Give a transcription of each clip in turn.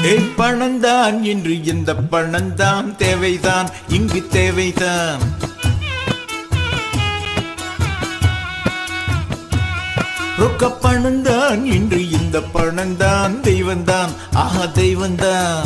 ஏய் பணந்தான் என்று இந்த பணந்தான் தேவைதான் இங்கு தேவைதான் ரொக்க பணந்தான் இன்று இந்த பணந்தான் தெய்வந்தான் ஆஹா தெய்வந்தான்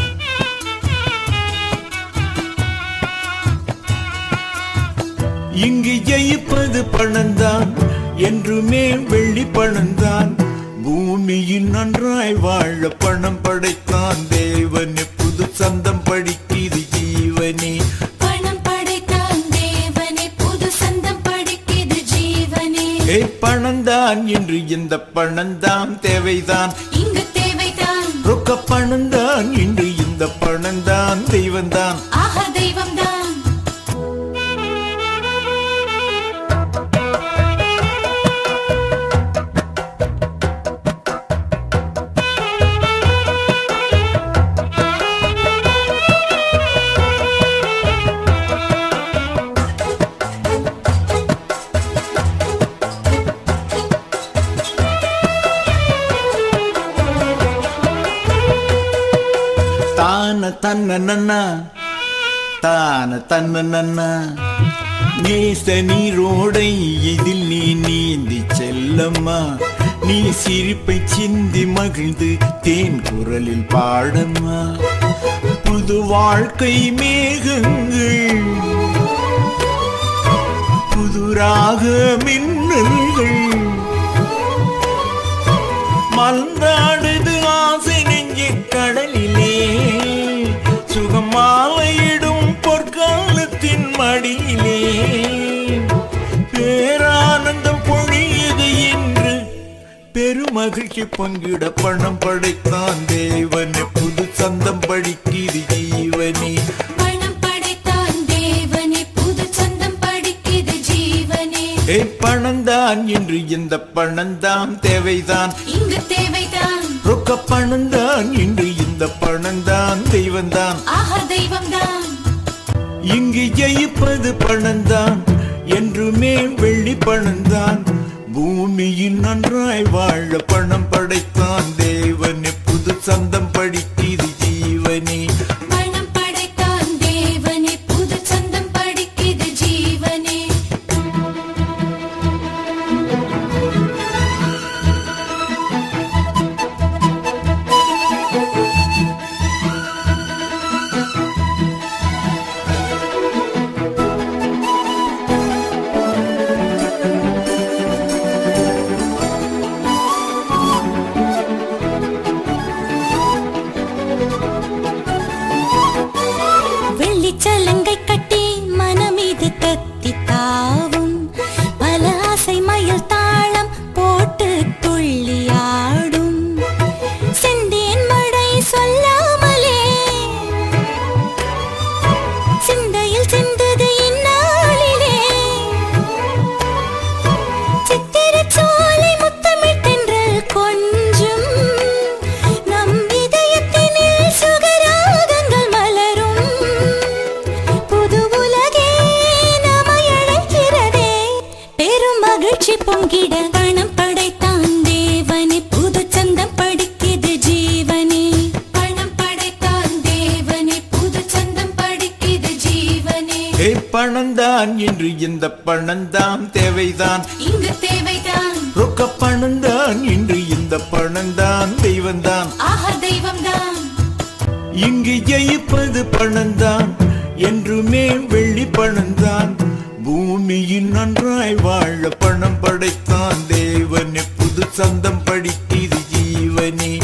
இங்கு ஜெயிப்பது பணந்தான் என்றுமே வெள்ளி பணந்தான் பூமியில் நன்றாய் வாழ பணம் படைத்தான் தேவனே புது சந்தம் படிக்குது ஜீவனே பணம் படைத்தான் தேவனே புது சந்தம் படிக்குது ஜீவனே ஏய் பணந்தான் என்று இந்த பணந்தான் தேவைதான் இங்கு தேவைதான் ரொக்க பணந்தான் இன்று இந்த பணந்தான் தெய்வந்தான் ஆஹா தெய்வம்தான் தான தன்ன நன்னா தான தன்ன நன்னா நேச நீரோடை இதில் நீ நீந்தி செல்லம்மா நீ சிரிப்பை சிந்தி மகிழ்ந்து தேன் குரலில் பாடம்மா புது வாழ்க்கை மேகங்கள் புதுராக மின்னல்கள் மலர்ந்தாடுது ஆசை நெஞ்சு கடலிலே சுகமாலையிடும் பொற்காலத்தின் மடியிலே பேரானந்தம் பொழியுது என்று பெருமகிழ்ச்சி பங்கிட பணம் படைத்தான் தேவனே புது சந்தம் படிக்குது ஜீவனே பணம் படைத்தான் தேவனே புது சந்தம் படிக்குது ஜீவனே ஏய் பணந்தான் என்று இந்த பணந்தான் தேவைதான் இங்கு தேவைதான் ரொக்க பணந்தான் இன்று இந்த பணந்தான் தெய்வந்தான் ஆஹா தெய்வம்தான் இங்கு ஜெயிப்பது பணந்தான் என்றுமே வெள்ளி பணந்தான் பூமியில் நன்றாய் வாழ பணம் படைத்தான் தேவனே புது சந்தம் படிக்குது ஜீவனே பணம் படைத்தான் தேவனே புது சந்தம் படிக்குது ஜீவனே வெள்ளிச்சலங்கை கட்டி மனமீது கத்தி தாவும் பல ஆசை மயில் தாளம் போட்டு துள்ளியாடும் செந்தேன் மழை சொல்லாமலே சிந்தையில் சிந்தது இந்நாளிலே சித்திரச் சோலை முத்தமிட்டென்றல் கொஞ்சும் நம் இதயத்தினில் சுகராகங்கள் மலரும் புது உலகே நம்மை அழைக்கிறதே பெரும் மகிழ்ச்சி பொங்கிட பணம் படைத்தான் தேவனே புது சந்தம் படிக்குது ஜீவனே பணம் படைத்தான் தேவனே புது சந்தம் படிக்குது ஜீவனே ஏய் பணந்தான் என்று இந்த பணந்தான் தேவைதான் இங்கு தேவைதான் ரொக்க பணந்தான் இன்று இந்த பணந்தான் தெய்வந்தான் ஆஹா தெய்வம்தான் இங்கு ஜெயிப்பது பணந்தான் என்றுமே வெள்ளி பணந்தான் பூமியில் நன்றாய் வாழ பணம் படைத்தான் தேவனே புது சந்தம் படிக்குது ஜீவனே